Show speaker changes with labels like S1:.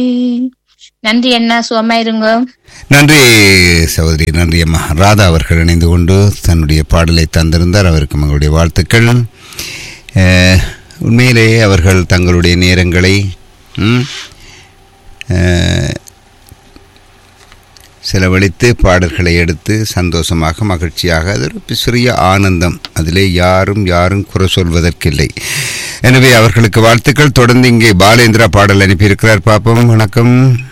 S1: நன்றி அண்ணா சுகமா இருங்க
S2: நன்றி சகோதரி நன்றி அம்மா ராதா அவர்கள் இணைந்து கொண்டு தன்னுடைய பாடலை தந்திருந்தார் அவருக்கு எங்களுடைய வாழ்த்துக்கள் அஹ், உண்மையிலேயே அவர்கள் தங்களுடைய நேரங்களை ம், அஹ், செலவழித்து பாடல்களை எடுத்து சந்தோஷமாக மகிழ்ச்சியாக அது ஒரு சிறிய ஆனந்தம் அதிலே யாரும் யாரும் குறை சொல்வதற்கில்லை எனவே அவர்களுக்கு வாழ்த்துக்கள் தொடர்ந்து இங்கே பாலேந்திரா பாடல் அனுப்பியிருக்கிறார் பாப்போம் வணக்கம்